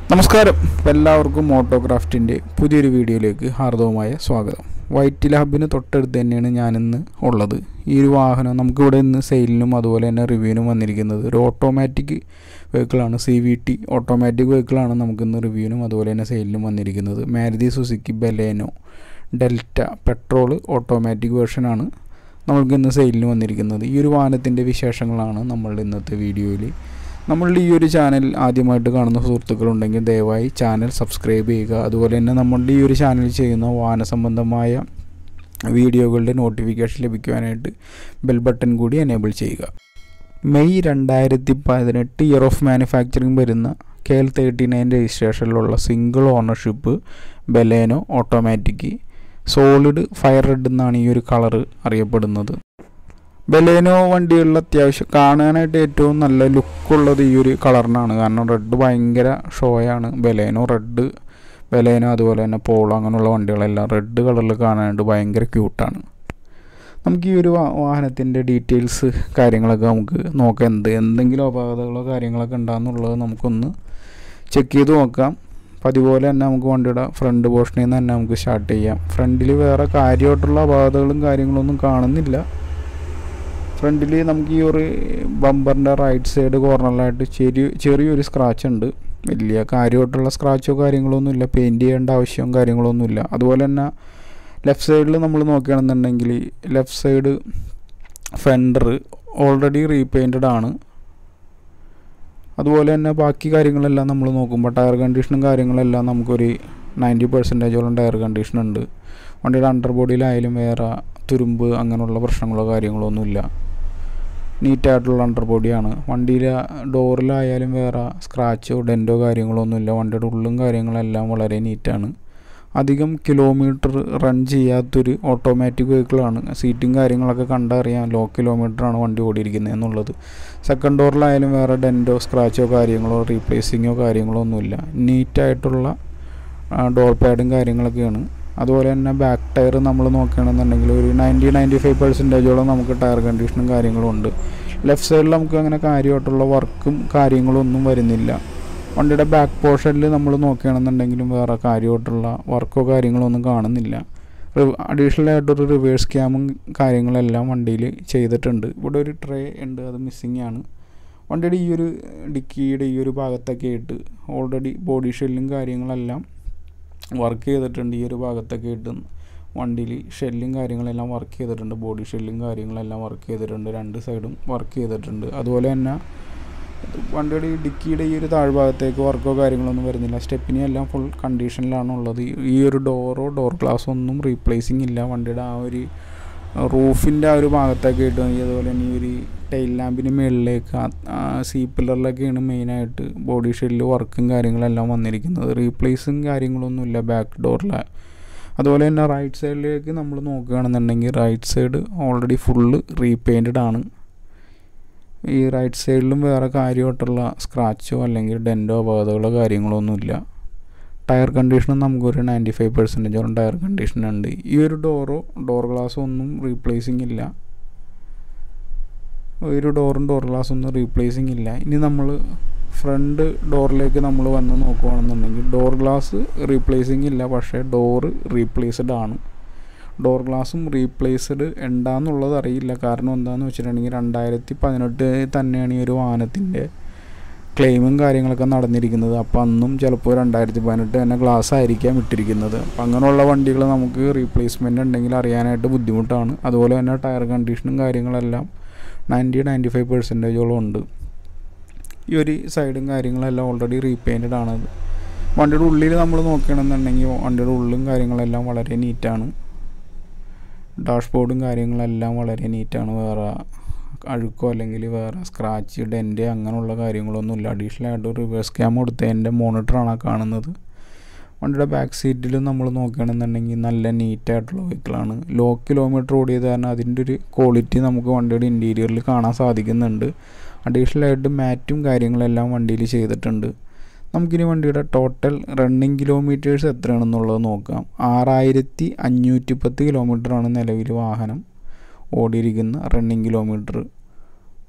നമസ്കാരം എല്ലാവർക്കും മോട്ടോക്രാഫ്റ്റിൻ്റെ പുതിയൊരു വീഡിയോയിലേക്ക് ഹാർദവമായ സ്വാഗതം വൈറ്റില ഹബിന് തൊട്ടടുത്ത് തന്നെയാണ് ഞാനിന്ന് ഉള്ളത് ഈ ഒരു വാഹനം നമുക്കിവിടെ ഇന്ന് സെയിലിനും അതുപോലെ തന്നെ റിവ്യൂവിനും വന്നിരിക്കുന്നത് ഒരു ഓട്ടോമാറ്റിക് വെഹിക്കിളാണ് സി വി ടി ഓട്ടോമാറ്റിക് വെഹിക്കിളാണ് നമുക്കിന്ന് റിവ്യൂവിനും അതുപോലെ തന്നെ സെയിലിനും വന്നിരിക്കുന്നത് Maruti Suzuki Baleno Delta petrol automatic വേർഷനാണ് നമ്മൾക്ക് ഇന്ന് സെയിലിന് വന്നിരിക്കുന്നത് ഈ ഒരു വാഹനത്തിൻ്റെ വിശേഷങ്ങളാണ് നമ്മൾ ഇന്നത്തെ വീഡിയോയിൽ നമ്മളുടെ ഈ ഒരു ചാനൽ ആദ്യമായിട്ട് കാണുന്ന സുഹൃത്തുക്കളുണ്ടെങ്കിൽ ദയവായി ചാനൽ സബ്സ്ക്രൈബ് ചെയ്യുക അതുപോലെ തന്നെ നമ്മളുടെ ഈ ഒരു ചാനൽ ചെയ്യുന്ന വാഹന സംബന്ധമായ വീഡിയോകളുടെ നോട്ടിഫിക്കേഷൻ ലഭിക്കുവാനായിട്ട് ബെൽ ബട്ടൺ കൂടി എനേബിൾ ചെയ്യുക മെയ് രണ്ടായിരത്തി പതിനെട്ട് ഇയർ ഓഫ് മാനുഫാക്ചറിങ് വരുന്ന കെ എൽ തേർട്ടി നയൻ രജിസ്ട്രേഷനിലുള്ള single ownership Baleno automatic solid fire red എന്നാണ് ഈ ഒരു കളറ് അറിയപ്പെടുന്നത് ബലേനോ വണ്ടികളിൽ അത്യാവശ്യം കാണാനായിട്ട് ഏറ്റവും നല്ല ലുക്കുള്ളത് ഈ ഒരു കളറിനാണ് കാരണം റെഡ് ഭയങ്കര ഷോയാണ് ബലേനോ റെഡ് ബലേനോ അതുപോലെ തന്നെ പോളോ അങ്ങനെയുള്ള വണ്ടികളെല്ലാം റെഡ് കളറിൽ കാണാനായിട്ട് ഭയങ്കര ക്യൂട്ടാണ് നമുക്ക് ഈ ഒരു വാഹനത്തിൻ്റെ ഡീറ്റെയിൽസ് കാര്യങ്ങളൊക്കെ നമുക്ക് നോക്കാം എന്ത് എന്തെങ്കിലും അപാകതകളോ കാര്യങ്ങളൊക്കെ ഉണ്ടാകുന്നുള്ളത് നമുക്കൊന്ന് ചെക്ക് ചെയ്ത് നോക്കാം പതിപോലെ തന്നെ നമുക്ക് വണ്ടിയുടെ ഫ്രണ്ട് പോർഷനിൽ നിന്ന് തന്നെ നമുക്ക് സ്റ്റാർട്ട് ചെയ്യാം ഫ്രണ്ടിൽ വേറെ കാര്യമായിട്ടുള്ള അപാകതകളും കാര്യങ്ങളൊന്നും കാണുന്നില്ല ഫ്രണ്ടിൽ നമുക്ക് ഈ ഒരു ബമ്പറിൻ്റെ റൈറ്റ് സൈഡ് കോർണറിലായിട്ട് ചെറിയ ചെറിയൊരു സ്ക്രാച്ച് ഉണ്ട് വലിയ കാര്യമായിട്ടുള്ള സ്ക്രാച്ചോ കാര്യങ്ങളൊന്നും ഇല്ല പെയിൻറ്റ് ചെയ്യേണ്ട ആവശ്യവും കാര്യങ്ങളൊന്നുമില്ല അതുപോലെ തന്നെ ലെഫ്റ്റ് സൈഡിൽ നമ്മൾ നോക്കുകയാണെന്നുണ്ടെങ്കിൽ left side fender already repainted ആണ് അതുപോലെ തന്നെ ബാക്കി കാര്യങ്ങളെല്ലാം നമ്മൾ നോക്കുമ്പോൾ ടയർ കണ്ടീഷനും കാര്യങ്ങളെല്ലാം നമുക്കൊരു നയൻറ്റി പെർസെൻറ്റേജോളം ടയർ കണ്ടീഷൻ ഉണ്ട് വണ്ടിയുടെ അണ്ടർ ബോഡിയിലായാലും വേറെ തുരുമ്പ് അങ്ങനെയുള്ള പ്രശ്നങ്ങളോ കാര്യങ്ങളോ ഒന്നുമില്ല നീറ്റായിട്ടുള്ള അണ്ടർ ബോഡിയാണ് വണ്ടിയിലെ ഡോറിലായാലും വേറെ സ്ക്രാച്ചോ ഡെൻറ്റോ കാര്യങ്ങളോ ഒന്നുമില്ല വണ്ടിയുടെ ഉള്ളും കാര്യങ്ങളെല്ലാം വളരെ നീറ്റാണ് അധികം കിലോമീറ്റർ റൺ ചെയ്യാത്തൊരു ഓട്ടോമാറ്റിക് വെഹിക്കിളാണ് സീറ്റും കാര്യങ്ങളൊക്കെ കണ്ടറിയാം ലോ കിലോമീറ്ററാണ് വണ്ടി ഓടിയിരിക്കുന്നത് എന്നുള്ളത് സെക്കൻഡ് ഡോറിലായാലും വേറെ ഡെൻറ്റോ സ്ക്രാച്ചോ കാര്യങ്ങളോ റീപ്ലേസിങ്ങോ കാര്യങ്ങളോ ഒന്നുമില്ല നീറ്റായിട്ടുള്ള ഡോർ പാഡും കാര്യങ്ങളൊക്കെയാണ് അതുപോലെ തന്നെ ബാക്ക് ടയർ നമ്മൾ നോക്കുകയാണെന്നുണ്ടെങ്കിൽ ഒരു നയൻറ്റി നയൻറ്റി ഫൈവ് പെർസെൻറ്റേജോളം നമുക്ക് ടയർ കണ്ടീഷനും കാര്യങ്ങളും ഉണ്ട് ലെഫ്റ്റ് സൈഡിൽ നമുക്ക് അങ്ങനെ കാര്യമായിട്ടുള്ള വർക്കും കാര്യങ്ങളും ഒന്നും വരുന്നില്ല വണ്ടിയുടെ ബാക്ക് പോർഷനിൽ നമ്മൾ നോക്കുകയാണെന്നുണ്ടെങ്കിലും വേറെ കാര്യമായിട്ടുള്ള വർക്കോ കാര്യങ്ങളോ ഒന്നും കാണുന്നില്ല അഡീഷണൽ ആയിട്ടൊരു റിവേഴ്സ് ക്യാമും കാര്യങ്ങളെല്ലാം വണ്ടിയിൽ ചെയ്തിട്ടുണ്ട് ഇവിടെ ഒരു ട്രേ ഉണ്ട് അത് മിസ്സിങ് ആണ് വണ്ടിയുടെ ഈ ഒരു ഡിക്കിയുടെ ഈ ഒരു ഭാഗത്തൊക്കെ ആയിട്ട് ഓൾറെഡി ബോഡി ഷെല്ലും കാര്യങ്ങളെല്ലാം വർക്ക് ചെയ്തിട്ടുണ്ട് ഈ ഒരു ഭാഗത്തൊക്കെ ആയിട്ട് വണ്ടിയിൽ ഷെല്ലും കാര്യങ്ങളെല്ലാം വർക്ക് ചെയ്തിട്ടുണ്ട് ബോഡി ഷെല്ലും കാര്യങ്ങളെല്ലാം വർക്ക് ചെയ്തിട്ടുണ്ട് രണ്ട് സൈഡും വർക്ക് ചെയ്തിട്ടുണ്ട് അതുപോലെ തന്നെ വണ്ടിയുടെ ഈ ഡിക്കിയുടെ ഈ ഒരു താഴ്ഭാഗത്തേക്ക് വർക്കോ കാര്യങ്ങളൊന്നും വരുന്നില്ല സ്റ്റെപ്പിനി എല്ലാം ഫുൾ കണ്ടീഷനിലാണ് ഉള്ളത് ഈ ഒരു ഡോറോ ഡോർ ഗ്ലാസ്സോ ഒന്നും റീപ്ലേസിങ് ഇല്ല വണ്ടിയുടെ ആ ഒരു റൂഫിൻ്റെ ആ ഒരു ഭാഗത്തൊക്കെ ഇട്ട് അതുപോലെ തന്നെ ഈ ഒരു ടൈൽ ലാമ്പിന് മുകളിലേക്ക് സീ പില്ലറിലൊക്കെയാണ് മെയിനായിട്ട് ബോഡി ഷെല്ല് വർക്കും കാര്യങ്ങളെല്ലാം വന്നിരിക്കുന്നത് റീപ്ലേസും കാര്യങ്ങളൊന്നുമില്ല ബാക്ക് ഡോറിൽ അതുപോലെ തന്നെ റൈറ്റ് സൈഡിലേക്ക് നമ്മൾ നോക്കുകയാണെന്നുണ്ടെങ്കിൽ right side already full repainted ആണ് ഈ റൈറ്റ് സൈഡിലും വേറെ കാര്യമായിട്ടുള്ള സ്ക്രാച്ചോ അല്ലെങ്കിൽ ഡെൻറ്റോ അപകടങ്ങളോ കാര്യങ്ങളോ ഒന്നുമില്ല ടയർ കണ്ടീഷനും നമുക്കൊരു നയൻറ്റി ഫൈവ് പെർസെൻറ്റേജോളം ടയർ കണ്ടീഷൻ ഉണ്ട് ഈ ഒരു ഡോറോ ഡോർ ഗ്ലാസ്സോ ഒന്നും റീപ്ലേസിങ് ഇല്ല ഒരു ഡോറും ഡോർ ഗ്ലാസ്സും ഒന്നും റീപ്ലേസിങ് ഇല്ല ഇനി നമ്മൾ ഫ്രണ്ട് ഡോറിലേക്ക് നമ്മൾ വന്ന് നോക്കുകയാണെന്നുണ്ടെങ്കിൽ ഡോർ ഗ്ലാസ് റീപ്ലേസിങ് ഇല്ല പക്ഷേ ഡോറ് റീപ്ലേസ്ഡ് ആണ് ഡോർ ഗ്ലാസും റീപ്ലേസ്ഡ് ഉണ്ടാന്നുള്ളത് അറിയില്ല കാരണം എന്താണെന്ന് വെച്ചിട്ടുണ്ടെങ്കിൽ രണ്ടായിരത്തി പതിനെട്ട് തന്നെയാണ് ഈ ഒരു വാഹനത്തിൻ്റെ ക്ലെയിമും കാര്യങ്ങളൊക്കെ നടന്നിരിക്കുന്നത് അപ്പോൾ അന്നും ചിലപ്പോൾ രണ്ടായിരത്തി പതിനെട്ട് തന്നെ ഗ്ലാസ് ആയിരിക്കാം ഇട്ടിരിക്കുന്നത് അപ്പം അങ്ങനെയുള്ള വണ്ടികൾ നമുക്ക് റീപ്ലേസ്മെൻ്റ് ഉണ്ടെങ്കിൽ അറിയാനായിട്ട് ബുദ്ധിമുട്ടാണ് അതുപോലെ തന്നെ ടയർ കണ്ടീഷനും കാര്യങ്ങളെല്ലാം നയൻറ്റി നയൻറ്റി ഫൈവ് പെർസെൻറ്റേജോളം ഉണ്ട് ഈ ഒരു സൈഡും കാര്യങ്ങളെല്ലാം ഓൾറെഡി റീപെയിൻറ്റഡ് ആണ് വണ്ടിയുടെ ഉള്ളിൽ നമ്മൾ നോക്കുകയാണെന്നുണ്ടെങ്കിൽ വണ്ടിയുടെ ഉള്ളും കാര്യങ്ങളെല്ലാം വളരെ നീറ്റാണ് ഡാഷ്ബോർഡും കാര്യങ്ങളെല്ലാം വളരെ നീറ്റാണ് വേറെ അഴുക്കോ അല്ലെങ്കിൽ വേറെ സ്ക്രാച്ച് ഡെൻറ്റ് അങ്ങനെയുള്ള കാര്യങ്ങളൊന്നുമില്ല അഡീഷണൽ ആയിട്ട് റിവേഴ്സ് ക്യാം കൊടുത്തതിൻ്റെ മോണിറ്ററാണ് കാണുന്നത് വണ്ടിയുടെ ബാക്ക് സീറ്റിലും നമ്മൾ നോക്കുകയാണെന്നുണ്ടെങ്കിൽ നല്ല നീറ്റായിട്ടുള്ള വെഹിക്കിളാണ് ലോ കിലോമീറ്റർ ഓടിയത് കാരണം അതിൻ്റെ ഒരു ക്വാളിറ്റി നമുക്ക് വണ്ടിയുടെ ഇൻറ്റീരിയറിൽ കാണാൻ സാധിക്കുന്നുണ്ട് അഡീഷണൽ ആയിട്ട് മാറ്റും കാര്യങ്ങളെല്ലാം വണ്ടിയിൽ ചെയ്തിട്ടുണ്ട് നമുക്കിനി വണ്ടിയുടെ ടോട്ടൽ റണ്ണിങ് കിലോമീറ്റേഴ്സ് എത്രയാണെന്നുള്ളത് നോക്കാം ആറായിരത്തി അഞ്ഞൂറ്റി പത്ത് കിലോമീറ്ററാണ് നിലവിൽ വാഹനം ഓടിയിരിക്കുന്ന റണ്ണിങ് കിലോമീറ്റർ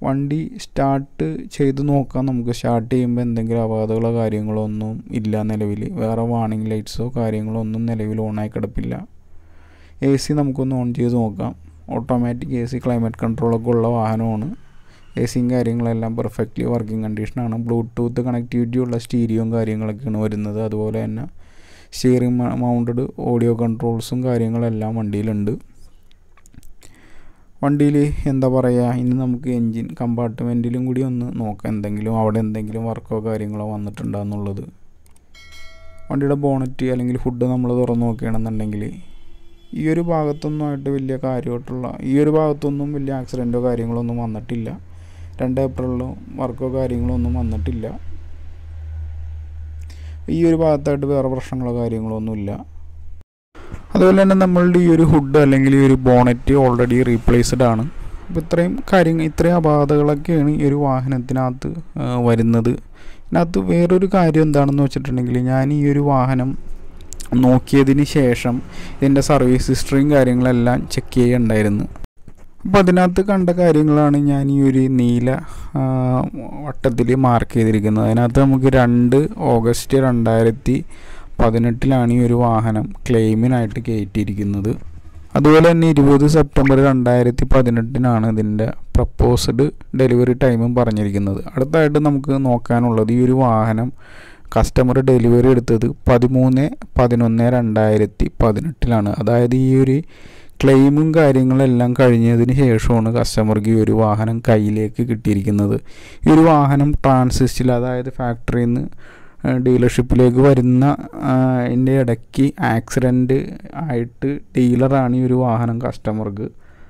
വണ്ടി സ്റ്റാർട്ട് ചെയ്ത് നോക്കാം നമുക്ക് സ്റ്റാർട്ട് ചെയ്യുമ്പോൾ എന്തെങ്കിലും അപാകതകളോ കാര്യങ്ങളോ ഒന്നും ഇല്ല നിലവിൽ വേറെ വാർണിംഗ് ലൈറ്റ്സോ കാര്യങ്ങളോ ഒന്നും നിലവിൽ ഓണായി കിടപ്പില്ല എ സി നമുക്കൊന്ന് ഓൺ ചെയ്ത് നോക്കാം ഓട്ടോമാറ്റിക് എ സി ക്ലൈമറ്റ് കൺട്രോളൊക്കെ ഉള്ള വാഹനമാണ് എ സിയും കാര്യങ്ങളെല്ലാം പെർഫെക്റ്റ്ലി വർക്കിംഗ് കണ്ടീഷനാണ് ബ്ലൂടൂത്ത് കണക്ടിവിറ്റി ഉള്ള സ്റ്റീരിയോയും കാര്യങ്ങളൊക്കെയാണ് വരുന്നത് അതുപോലെ തന്നെ സ്റ്റിയറിംഗ് മൗണ്ടഡ് ഓഡിയോ കൺട്രോൾസും കാര്യങ്ങളെല്ലാം വണ്ടിയിലുണ്ട് വണ്ടിയിൽ എന്താ പറയുക ഇനി നമുക്ക് എൻജിൻ കമ്പാർട്ട്മെൻറ്റിലും കൂടി ഒന്ന് നോക്കാം എന്തെങ്കിലും അവിടെ എന്തെങ്കിലും വർക്കോ കാര്യങ്ങളോ വന്നിട്ടുണ്ടോ എന്നുള്ളത് വണ്ടിയുടെ ബോണറ്റ് അല്ലെങ്കിൽ ഫുഡ് നമ്മൾ തുറന്ന് നോക്കുകയാണെന്നുണ്ടെങ്കിൽ ഈ ഒരു ഭാഗത്തൊന്നും ആയിട്ട് വലിയ കാര്യമായിട്ടുള്ള ഈ ഒരു ഭാഗത്തൊന്നും വലിയ ആക്സിഡൻറ്റോ കാര്യങ്ങളോ ഒന്നും വന്നിട്ടില്ല രണ്ട് ഏപ്രിലിലോ വർക്കോ കാര്യങ്ങളോ ഒന്നും വന്നിട്ടില്ല ഈ ഒരു ഭാഗത്തായിട്ട് വേറെ പ്രശ്നങ്ങളോ കാര്യങ്ങളോ ഒന്നുമില്ല അതുപോലെ തന്നെ നമ്മളുടെ ഈ ഒരു ഹുഡ് അല്ലെങ്കിൽ ഈ ഒരു ബോണറ്റ് ഓൾറെഡി റീപ്ലേസ്ഡ് ആണ് അപ്പോൾ ഇത്രയും കാര്യങ്ങൾ ഇത്രയും അപാകതകളൊക്കെയാണ് ഈ ഒരു വാഹനത്തിനകത്ത് വരുന്നത് ഇതിനകത്ത് വേറൊരു കാര്യം എന്താണെന്ന് വെച്ചിട്ടുണ്ടെങ്കിൽ ഞാൻ ഈ ഒരു വാഹനം നോക്കിയതിന് ശേഷം ഇതിൻ്റെ സർവീസ് ഹിസ്റ്ററിയും കാര്യങ്ങളെല്ലാം ചെക്ക് ചെയ്യുന്നുണ്ടായിരുന്നു അപ്പോൾ അതിനകത്ത് കണ്ട കാര്യങ്ങളാണ് ഞാൻ ഈ ഒരു നീല വട്ടത്തിൽ മാർക്ക് ചെയ്തിരിക്കുന്നത് അതിനകത്ത് നമുക്ക് രണ്ട് ഓഗസ്റ്റ് രണ്ടായിരത്തി പതിനെട്ടിലാണ് ഈ ഒരു വാഹനം ക്ലെയിമിനായിട്ട് കയറ്റിയിരിക്കുന്നത് അതുപോലെ തന്നെ ഇരുപത് സെപ്റ്റംബർ രണ്ടായിരത്തി പതിനെട്ടിനാണ് ഇതിൻ്റെ പ്രപ്പോസ്ഡ് ഡെലിവറി ടൈമും പറഞ്ഞിരിക്കുന്നത് അടുത്തായിട്ട് നമുക്ക് നോക്കാനുള്ളത് ഈ ഒരു വാഹനം കസ്റ്റമർ ഡെലിവറി എടുത്തത് പതിമൂന്ന് പതിനൊന്ന് രണ്ടായിരത്തി പതിനെട്ടിലാണ് അതായത് ഈ ഒരു ക്ലെയിമും കാര്യങ്ങളെല്ലാം കഴിഞ്ഞതിന് ശേഷമാണ് കസ്റ്റമർക്ക് ഈ ഒരു വാഹനം കയ്യിലേക്ക് കിട്ടിയിരിക്കുന്നത് ഈ ഒരു വാഹനം ട്രാൻസിസ്റ്റിൽ അതായത് ഫാക്ടറിയിൽ നിന്ന് ഡീലർഷിപ്പിലേക്ക് വരുന്ന അതിൻ്റെ ഇടയ്ക്ക് ആക്സിഡൻറ്റ് ആയിട്ട് ഡീലറാണ് ഈ ഒരു വാഹനം കസ്റ്റമർക്ക്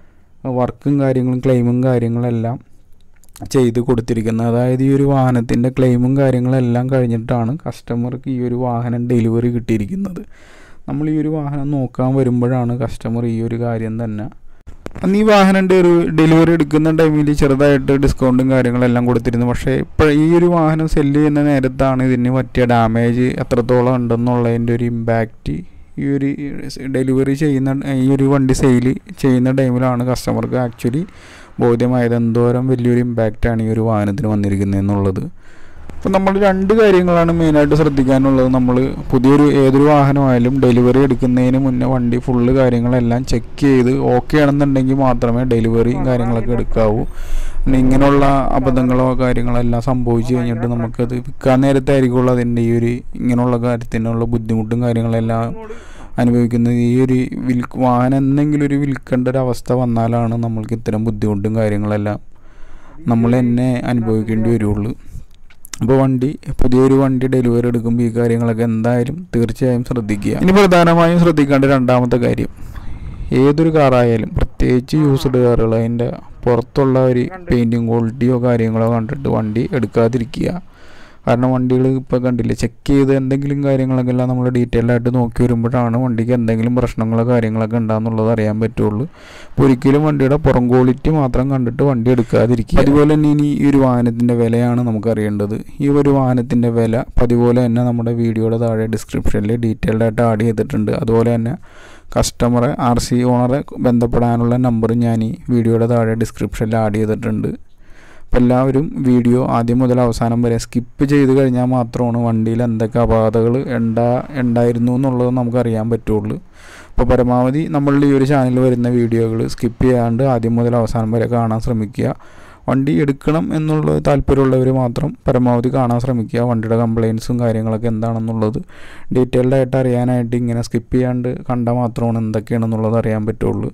വർക്കും കാര്യങ്ങളും ക്ലെയിമും കാര്യങ്ങളെല്ലാം ചെയ്ത് കൊടുത്തിരിക്കുന്നത് അതായത് ഈ ഒരു വാഹനത്തിൻ്റെ ക്ലെയിമും കാര്യങ്ങളെല്ലാം കഴിഞ്ഞിട്ടാണ് കസ്റ്റമർക്ക് ഈ ഒരു വാഹനം ഡെലിവറി കിട്ടിയിരിക്കുന്നത് നമ്മൾ ഈ ഒരു വാഹനം നോക്കാൻ വരുമ്പോഴാണ് കസ്റ്റമർ ഈ ഒരു കാര്യം തന്നെ അന്ന് ഈ വാഹനം ഡെലിവറി എടുക്കുന്ന ടൈമിൽ ചെറുതായിട്ട് ഡിസ്കൗണ്ടും കാര്യങ്ങളെല്ലാം കൊടുത്തിരുന്നു പക്ഷേ ഇപ്പോൾ ഈ ഒരു വാഹനം സെല്ല് ചെയ്യുന്ന നേരത്താണ് ഇതിന് പറ്റിയ ഡാമേജ് എത്രത്തോളം ഉണ്ടെന്നുള്ളതിൻ്റെ ഒരു ഇമ്പാക്റ്റ് ഈ ഒരു ഡെലിവറി ചെയ്യുന്ന ഈ ഒരു വണ്ടി സെയിൽ ചെയ്യുന്ന ടൈമിലാണ് കസ്റ്റമർക്ക് ആക്ച്വലി ബോധ്യമായത് എന്തോരം വലിയൊരു ഇമ്പാക്റ്റാണ് ഈ ഒരു വാഹനത്തിന് വന്നിരിക്കുന്നത് എന്നുള്ളത് അപ്പോൾ നമ്മൾ രണ്ട് കാര്യങ്ങളാണ് മെയിനായിട്ട് ശ്രദ്ധിക്കാനുള്ളത് നമ്മൾ പുതിയൊരു ഏതൊരു വാഹനമായാലും ഡെലിവറി എടുക്കുന്നതിന് മുന്നേ വണ്ടി ഫുള്ള് കാര്യങ്ങളെല്ലാം ചെക്ക് ചെയ്ത് ഓക്കെ ആണെന്നുണ്ടെങ്കിൽ മാത്രമേ ഡെലിവറിയും കാര്യങ്ങളൊക്കെ എടുക്കാവൂ പിന്നെ ഇങ്ങനെയുള്ള അബദ്ധങ്ങളോ കാര്യങ്ങളെല്ലാം സംഭവിച്ചു കഴിഞ്ഞിട്ട് നമുക്കത് വിൽക്കാൻ നേരത്തായിരിക്കുള്ളൂ അതിൻ്റെ ഈ ഒരു ഇങ്ങനെയുള്ള കാര്യത്തിനുള്ള ബുദ്ധിമുട്ടും കാര്യങ്ങളെല്ലാം അനുഭവിക്കുന്നത് ഈ ഒരു വിൽ വാഹനം എന്തെങ്കിലും ഒരു വിൽക്കേണ്ട ഒരു അവസ്ഥ വന്നാലാണ് നമ്മൾക്ക് ഇത്തരം ബുദ്ധിമുട്ടും കാര്യങ്ങളെല്ലാം നമ്മൾ തന്നെ അനുഭവിക്കേണ്ടി വരുള്ളൂ അപ്പോൾ വണ്ടി പുതിയൊരു വണ്ടി ഡെലിവറി എടുക്കുമ്പോൾ ഈ കാര്യങ്ങളൊക്കെ എന്തായാലും തീർച്ചയായും ശ്രദ്ധിക്കുക ഇനി പ്രധാനമായും ശ്രദ്ധിക്കേണ്ട രണ്ടാമത്തെ കാര്യം ഏതൊരു കാറായാലും പ്രത്യേകിച്ച് യൂസ്ഡ് കാറുകൾ അതിൻ്റെ പുറത്തുള്ള ഒരു പെയിൻറ്റിങ് ക്വാളിറ്റിയോ കാര്യങ്ങളോ കണ്ടിട്ട് വണ്ടി എടുക്കാതിരിക്കുക കാരണം വണ്ടികൾ ഇപ്പോൾ കണ്ടില്ലേ ചെക്ക് ചെയ്ത് എന്തെങ്കിലും കാര്യങ്ങളൊക്കെ എല്ലാം നമ്മൾ ഡീറ്റെയിൽ ആയിട്ട് നോക്കി വരുമ്പോഴാണ് വണ്ടിക്ക് എന്തെങ്കിലും പ്രശ്നങ്ങളോ കാര്യങ്ങളൊക്കെ ഉണ്ടാകുന്നുള്ളത് അറിയാൻ പറ്റുള്ളൂ അപ്പോൾ ഒരിക്കലും വണ്ടിയുടെ പുറം ക്വാളിറ്റി മാത്രം കണ്ടിട്ട് വണ്ടി എടുക്കാതിരിക്കുക അതുപോലെ തന്നെ ഇനി ഈ ഒരു വാഹനത്തിൻ്റെ വിലയാണ് നമുക്ക് അറിയേണ്ടത് ഈ ഒരു വാഹനത്തിൻ്റെ വില അതുപോലെ തന്നെ നമ്മുടെ വീഡിയോയുടെ താഴെ ഡിസ്ക്രിപ്ഷനിൽ ഡീറ്റെയിൽഡ് ആയിട്ട് ആഡ് ചെയ്തിട്ടുണ്ട് അതുപോലെ തന്നെ കസ്റ്റമറെ ആർ സി ഓണറെ ബന്ധപ്പെടാനുള്ള നമ്പർ ഞാൻ ഈ വീഡിയോയുടെ താഴെ ഡിസ്ക്രിപ്ഷനിൽ ആഡ് ചെയ്തിട്ടുണ്ട് അപ്പോൾ എല്ലാവരും വീഡിയോ ആദ്യം മുതൽ അവസാനം വരെ സ്കിപ്പ് ചെയ്ത് കഴിഞ്ഞാൽ മാത്രമാണ് വണ്ടിയിൽ എന്തൊക്കെ അപാകതകൾ ഉണ്ടാ ഉണ്ടായിരുന്നു എന്നുള്ളത് നമുക്ക് അറിയാൻ പറ്റുള്ളൂ അപ്പോൾ പരമാവധി നമ്മളുടെ ഈ ഒരു ചാനലിൽ വരുന്ന വീഡിയോകൾ സ്കിപ്പ് ചെയ്യാണ്ട് ആദ്യം മുതൽ അവസാനം വരെ കാണാൻ ശ്രമിക്കുക വണ്ടി എടുക്കണം എന്നുള്ള താല്പര്യമുള്ളവർ മാത്രം പരമാവധി കാണാൻ ശ്രമിക്കുക വണ്ടിയുടെ കംപ്ലയിൻസും കാര്യങ്ങളൊക്കെ എന്താണെന്നുള്ളത് ഡീറ്റെയിൽഡ് ആയിട്ട് അറിയാനായിട്ട് ഇങ്ങനെ സ്കിപ്പ് ചെയ്യാണ്ട് കണ്ടാൽ മാത്രമാണ് എന്തൊക്കെയാണെന്നുള്ളത് അറിയാൻ പറ്റുള്ളൂ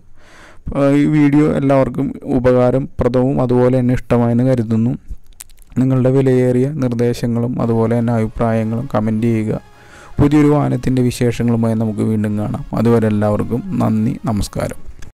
ഈ വീഡിയോ എല്ലാവർക്കും ഉപകാരപ്രദവും അതുപോലെ തന്നെ ഇഷ്ടമായെന്ന് കരുതുന്നു നിങ്ങളുടെ വിലയേറിയ നിർദ്ദേശങ്ങളും അതുപോലെ തന്നെ അഭിപ്രായങ്ങളും കമൻറ്റ് ചെയ്യുക പുതിയൊരു വാഹനത്തിൻ്റെ വിശേഷങ്ങളുമായി നമുക്ക് വീണ്ടും കാണാം അതുവരെ എല്ലാവർക്കും നന്ദി നമസ്കാരം